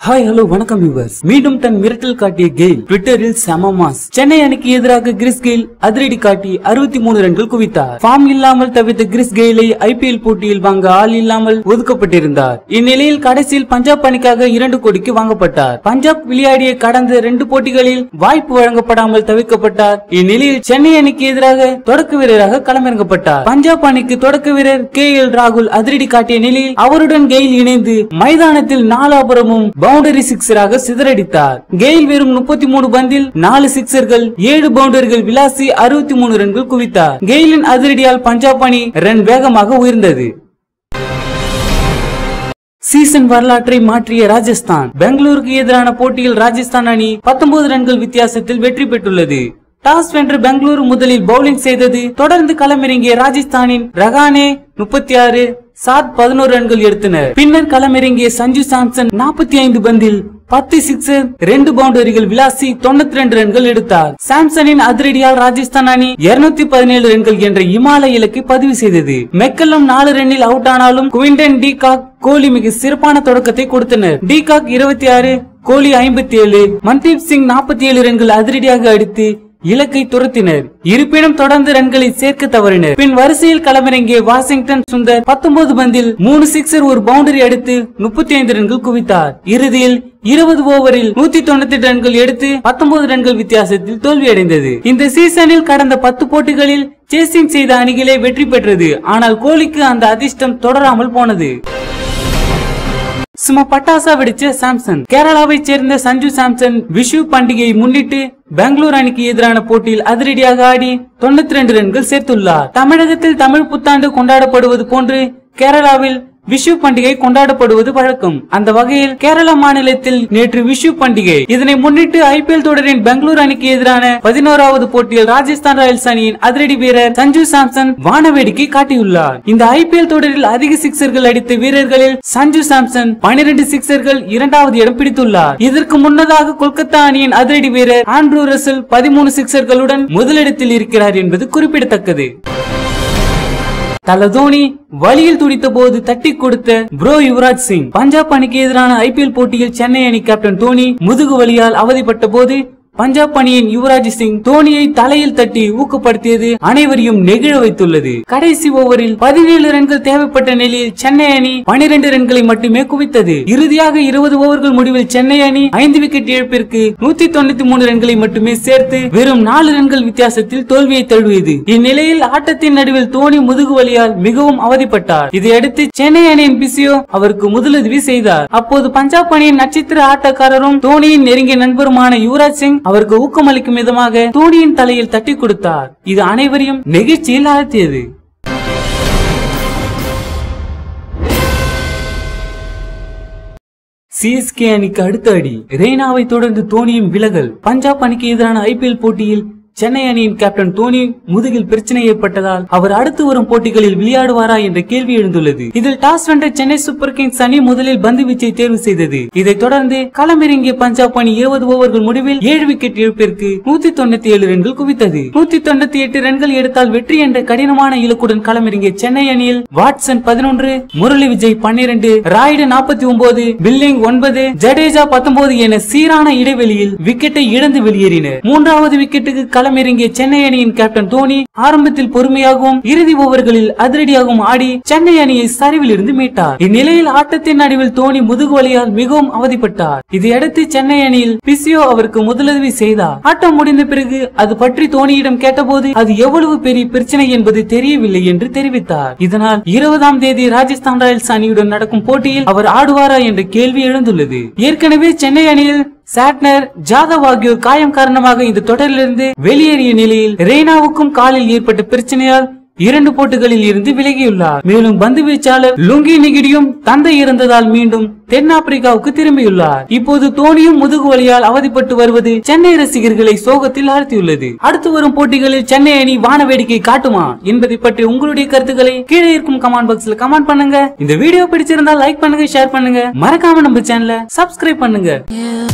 hi hello வணக்கம் viewers மீண்டும் தன் மிரட்டல் காட்டிய கெயில் ட்விட்டரில் செம மாஸ் சென்னை அணிக்கு எதிராக கிறிஸ் கெயில் அதிரடி காட்டி அறுபத்தி மூணு ரன்கள் குவித்தார் ஃபார்ம் இல்லாமல் தவிர்த்த கிறிஸ் கெயிலை ஐபிஎல் போட்டியில் வாங்க ஆள் இல்லாமல் ஒதுக்கப்பட்டிருந்தார் இந்நிலையில் கடைசியில் பஞ்சாப் அணிக்காக இரண்டு கோடிக்கு வாங்கப்பட்டார் பஞ்சாப் விளையாடிய கடந்த ரெண்டு போட்டிகளில் வாய்ப்பு வழங்கப்படாமல் தவிர்க்கப்பட்டார் இந்நிலையில் சென்னை அணிக்கு எதிராக தொடக்க வீரராக களமிறங்கப்பட்டார் பஞ்சாப் அணிக்கு தொடக்க வீரர் கே எல் ராகுல் அதிரடி காட்டிய நிலையில் அவருடன் கெயில் இணைந்து மைதானத்தில் நாலாபுரமும் பவுண்டரி சிக்ஸராக சிதறடித்தார் கெயில் வெறும் முப்பத்தி மூணு பந்தில் நாலு சிக்ஸர்கள் ஏழு பவுண்டர்கள் விளாசி அறுபத்தி மூணு ரன்கள் குவித்தார் கெயிலின் அதிரடியால் பஞ்சாப் அணி ரன் வேகமாக உயர்ந்தது சீசன் வரலாற்றை மாற்றிய ராஜஸ்தான் பெங்களூருக்கு எதிரான போட்டியில் ராஜஸ்தான் அணி 19 ரன்கள் வித்தியாசத்தில் வெற்றி பெற்றுள்ளது டாஸ் வென்று பெங்களூரு முதலில் பவுலிங் செய்தது தொடர்ந்து களமிறங்கிய ராஜஸ்தானின் ரகானே முப்பத்தி ஆறு சாத் பதினோரு ரன்கள் எடுத்தனர் பின்னர் களமிறங்கிய சஞ்சு சாம்சன் நாற்பத்தி ஐந்து பந்தில் பத்து சிக்ஸர் ரெண்டு பவுண்டரிகள் விளாசி தொண்ணூத்தி ரெண்டு ரன்கள் எடுத்தார் சாம்சனின் அதிரடியால் ராஜஸ்தான் அணி இருநூத்தி பதினேழு ரன்கள் என்ற இமாலய இலக்கை பதிவு செய்தது மெக்கல்லம் நாலு ரன்னில் அவுட் ஆனாலும் குவிண்டன் டி காக் கோலி மிக சிறப்பான தொடக்கத்தை கொடுத்தனர் டி காக் இருபத்தி ஆறு கோலி ஐம்பத்தி ஏழு மன்தீப் சிங் நாற்பத்தி ஏழு ரன்கள் அதிரடியாக அடித்து இலக்கை துரத்தினர் இருப்பினும் தொடர்ந்து ரன்களை சேர்க்க தவறினர் பின் வரிசையில் களமிறங்கிய வாஷிங்டன் சுந்தர் 19 பந்தில் மூணு சிக்ஸர் ஒரு பவுண்டரி அடித்து முப்பத்தி ஐந்து ரன்கள் குவித்தார் இறுதியில் இருபது ஓவரில் நூத்தி தொண்ணூத்தி ரன்கள் எடுத்து 19 ரன்கள் வித்தியாசத்தில் தோல்வியடைந்தது இந்த சீசனில் கடந்த பத்து போட்டிகளில் சேசிங் செய்த அணிகளே வெற்றி பெற்றது ஆனால் கோலிக்கு அந்த அதிர்ஷ்டம் தொடராமல் போனது சும்மா பட்டாசா வெடிச்ச சாம்சன் கேரளாவைச் சேர்ந்த சஞ்சு சாம்சன் விஷு பண்டிகையை முன்னிட்டு பெங்களூர் அணிக்கு எதிரான போட்டியில் அதிரடியாக ஆடி தொண்ணூத்தி ரெண்டு ரன்கள் சேர்த்துள்ளார் தமிழகத்தில் தமிழ் புத்தாண்டு கொண்டாடப்படுவது போன்று கேரளாவில் விஷு பண்டிகை கொண்டாடப்படுவது வழக்கம் அந்த வகையில் கேரள மாநிலத்தில் நேற்று விஷு பண்டிகை இதனை முன்னிட்டு ஐபிஎல் தொடரின் பெங்களூர் அணிக்கு எதிரான பதினோராவது போட்டியில் ராஜஸ்தான் ராயல்ஸ் அணியின் அதிரடி வீரர் சஞ்சு சாம்சன் வானவேடிக்கை காட்டியுள்ளார் இந்த ஐபிஎல் தொடரில் அதிக சிக்சர்கள் அடித்த வீரர்களில் சஞ்சு சாம்சன் பனிரெண்டு சிக்சர்கள் இரண்டாவது இடம் பிடித்துள்ளார் இதற்கு முன்னதாக கொல்கத்தா அணியின் அதிரடி வீரர் ஆண்ட்ரூ ரசல் பதிமூணு சிக்சர்களுடன் முதலிடத்தில் இருக்கிறார் என்பது குறிப்பிடத்தக்கது தல தோனி வழியில் துடித்த போது தட்டி கொடுத்த ப்ரோ யுவராஜ் சிங் பஞ்சாப் அணிக்கு எதிரான ஐபிஎல் போட்டியில் சென்னை அணி கேப்டன் தோனி முதுகு வலியால் அவதிப்பட்ட போது பஞ்சாப் அணியின் யுவராஜ் சிங் தோனியை தலையில் தட்டி ஊக்கப்படுத்தியது அனைவரையும் நெகிழ வைத்துள்ளது கடைசி ஓவரில் பதினேழு ரன்கள் தேவைப்பட்ட நிலையில் சென்னை அணி பனிரெண்டு ரன்களை மட்டுமே குவித்தது இறுதியாக இருபது ஓவர்கள் முடிவில் சென்னை அணி ஐந்து விக்கெட் இழப்பிற்கு நூத்தி தொண்ணூத்தி மூணு ரன்களை மட்டுமே சேர்த்து வெறும் நாலு ரன்கள் வித்தியாசத்தில் தோல்வியை தழுவியது இந்நிலையில் ஆட்டத்தின் நடுவில் தோனி முதுகு வலியால் மிகவும் அவதிப்பட்டார் இதையடுத்து சென்னை அணியின் பிசியோ அவருக்கு முதலுதவி செய்தார் அப்போது பஞ்சாப் அணியின் நட்சத்திர ஆட்டக்காரரும் தோனியின் நெருங்கிய நண்பருமான யுவராஜ் சிங் அவருக்கு ஊக்கமளிக்கும் விதமாக தோனியின் தலையில் தட்டி கொடுத்தார் இது அனைவரையும் நெகிழ்ச்சியில் ஆழ்த்தியது சிஎஸ்கே அணிக்கு அடுத்த அடி ரெய்னாவை தொடர்ந்து தோனியும் விலகல் பஞ்சாப் அணிக்கு எதிரான ஐபிஎல் போட்டியில் சென்னை அணியின் கேப்டன் தோனி முதுகில் பிரச்சனை ஏற்பட்டதால் அவர் அடுத்து வரும் போட்டிகளில் விளையாடுவாரா என்ற கேள்வி எழுந்துள்ளது இதில் டாஸ் வென்ற சென்னை சூப்பர் கிங்ஸ் அணி முதலில் பந்து வீச்சை தேர்வு செய்தது இதைத் தொடர்ந்து களமிறங்கிய பஞ்சாப் அணி இருபது ஓவர்கள் முடிவில் ஏழு விக்கெட் இழப்பிற்கு நூத்தி தொண்ணூத்தி ஏழு ரன்கள் குவித்தது நூத்தி தொண்ணூத்தி எட்டு ரன்கள் எடுத்தால் வெற்றி என்ற கடினமான இலக்குடன் களமிறங்கிய சென்னை அணியில் வாட்சன் பதினொன்று முரளி விஜய் பன்னிரண்டு ராய்டு நாற்பத்தி ஒன்பது பில்லிங் ஒன்பது ஜடேஜா பத்தொன்பது என சீரான இடைவெளியில் விக்கெட்டை இழந்து வெளியேறினர் மூன்றாவது விக்கெட்டுக்கு களமிறங்கிய சென்னை அணியின் கேப்டன் தோனி ஆரம்பத்தில் பொறுமையாகவும் இறுதி ஓவர்களில் அதிரடியாகவும் ஆடி சென்னை அணியை சரிவில் இருந்து மீட்டார் இந்நிலையில் ஆட்டத்தின் நடுவில் தோனி முதுகு வலியால் மிகவும் அவதிப்பட்டார் இதையடுத்து சென்னை அணியில் பிசியோ அவருக்கு முதலுதவி செய்தார் ஆட்டம் முடிந்த பிறகு அது பற்றி தோனியிடம் கேட்டபோது அது எவ்வளவு பெரிய பிரச்சனை என்பது தெரியவில்லை என்று தெரிவித்தார் இதனால் இருபதாம் தேதி ராஜஸ்தான் ராயல்ஸ் அணியுடன் நடக்கும் போட்டியில் அவர் ஆடுவாரா என்ற கேள்வி எழுந்துள்ளது ஏற்கனவே சென்னை அணியில் சாட்னர் ஜாதவ் ஆகியோர் காயம் காரணமாக இந்த தொடரிலிருந்து வெளியேறிய நிலையில் ரெய்னாவுக்கும் காலில் ஏற்பட்ட பிரச்சனையால் இரண்டு போட்டிகளில் இருந்து விலகியுள்ளார் மேலும் பந்து வீச்சாளர் லுங்கி நிகிடியும் தந்தை இறந்ததால் மீண்டும் தென்னாப்பிரிக்காவுக்கு திரும்பியுள்ளார் இப்போது தோனியும் முதுகு வலியால் அவதிப்பட்டு வருவது சென்னை ரசிகர்களை சோகத்தில் ஆழ்த்தியுள்ளது அடுத்து வரும் போட்டிகளில் சென்னை அணி வான வேடிக்கை காட்டுமா என்பதை பற்றி உங்களுடைய கருத்துக்களை கீழே இருக்கும் கமெண்ட் பாக்ஸ்ல கமெண்ட் பண்ணுங்க இந்த வீடியோ பிடிச்சிருந்தா லைக் பண்ணுங்க ஷேர் பண்ணுங்க மறக்காம நம்ம சேனலை சப்ஸ்கிரைப் பண்ணுங்க You